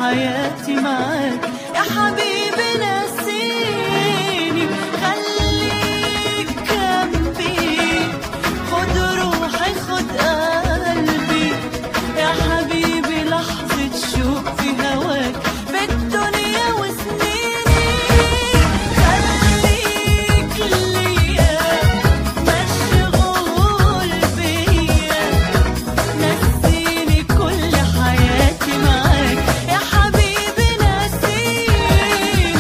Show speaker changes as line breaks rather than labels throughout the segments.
حياتي معاك يا حبيبي نسيني خليك جنبي خد روحي خد قلبي يا حبيبي لحظة شوق في هواك بالدنيا وسنيني خليك ليا مشغول بيا نسيني كل حياتي معاك يا حبيبي نسيني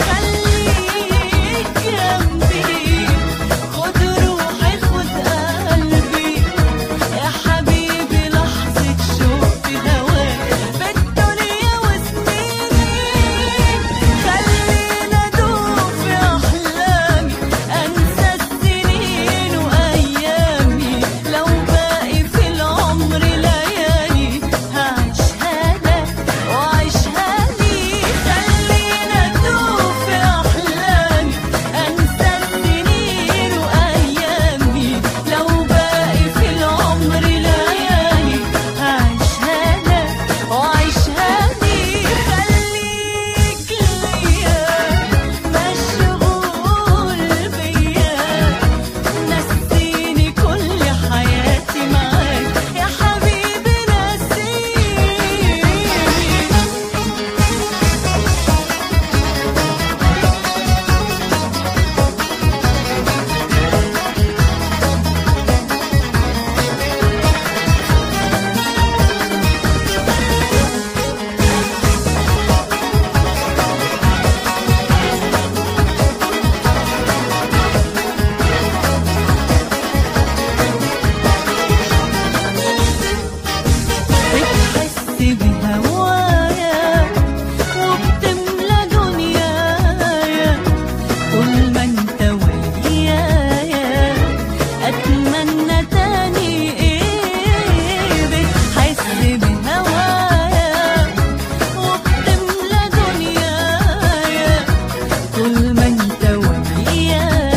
خليك جنبي خد روحي خد قلبي يا حبيبي لحظة شوق في هواك بالدنيا وسنيني خلينا ادوب في احلامي انسى السنين وايامي لو باقي في العمر ليالي هعيشها لك وعيشها لي خلينا ادوب في احلامي انسى السنين وايامي لو باقي في العمر ليالي هعيشها لك وعيشها لي خليك ليا مشغول بيا نسيني كل حياتي معاك يا حبيبي نسيني بتحس بهوايا وبتملى دنيايا طول ما انت ويايا اتمنى تاني ايه بتحس بهوايا وبتملى دنيايا طول ما انت ويايا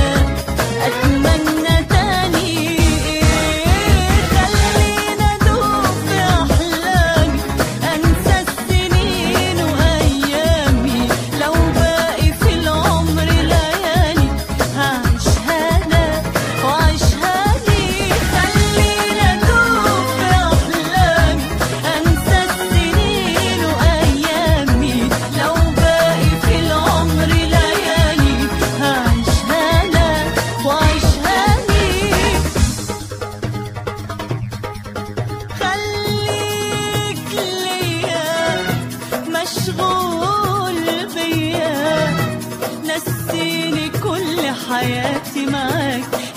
اتمنى تاني ايه خلينا ادوب في احلامي انسى السنين وايامي لو باقي في العمر ليالي هعيشها لك وعيشها لي خلينا ادوب في احلامي انسى السنين وايامي لو باقي في العمر ليالي هعيشها لك وعيشها لي خليك ليا مشغول بيا نسيني كل حياتي معاك